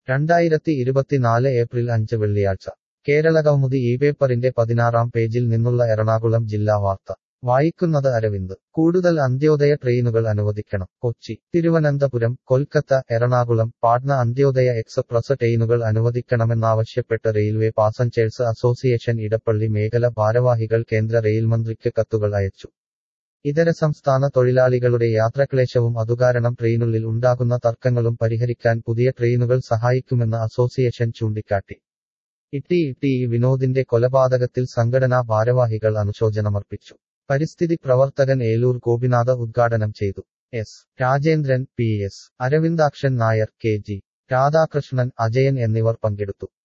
രണ്ടായിരത്തി ഇരുപത്തിനാല് ഏപ്രിൽ അഞ്ച് വെള്ളിയാഴ്ച കേരളകൗമുദി ഈ പേപ്പറിന്റെ പതിനാറാം പേജിൽ നിന്നുള്ള എറണാകുളം ജില്ലാ വാർത്ത വായിക്കുന്നത് അരവിന്ദ് കൂടുതൽ അന്ത്യോദയ ട്രെയിനുകൾ അനുവദിക്കണം കൊച്ചി തിരുവനന്തപുരം കൊൽക്കത്ത എറണാകുളം പാട്ന അന്ത്യോദയ എക്സ്പ്രസ് ട്രെയിനുകൾ അനുവദിക്കണമെന്നാവശ്യപ്പെട്ട് റെയിൽവേ പാസഞ്ചേഴ്സ് അസോസിയേഷൻ ഇടപ്പള്ളി മേഖല ഭാരവാഹികൾ കേന്ദ്ര റെയിൽ മന്ത്രിക്ക് കത്തുകൾ അയച്ചു ഇതര സംസ്ഥാന തൊഴിലാളികളുടെ യാത്രാക്ലേശവും അതുകാരണം ട്രെയിനുള്ളിൽ ഉണ്ടാകുന്ന തർക്കങ്ങളും പരിഹരിക്കാൻ പുതിയ ട്രെയിനുകൾ സഹായിക്കുമെന്ന് അസോസിയേഷൻ ചൂണ്ടിക്കാട്ടി ഇട്ടി ഇട്ടി വിനോദിന്റെ കൊലപാതകത്തിൽ സംഘടനാ ഭാരവാഹികൾ അനുശോചനമർപ്പിച്ചു പരിസ്ഥിതി പ്രവർത്തകൻ ഏലൂർ ഗോപിനാഥ ഉദ്ഘാടനം ചെയ്തു S Rajendran P S Aravindakshan Nair K G Radhakrishnan Ajayan എന്നിവർ പങ്കെടുത്തു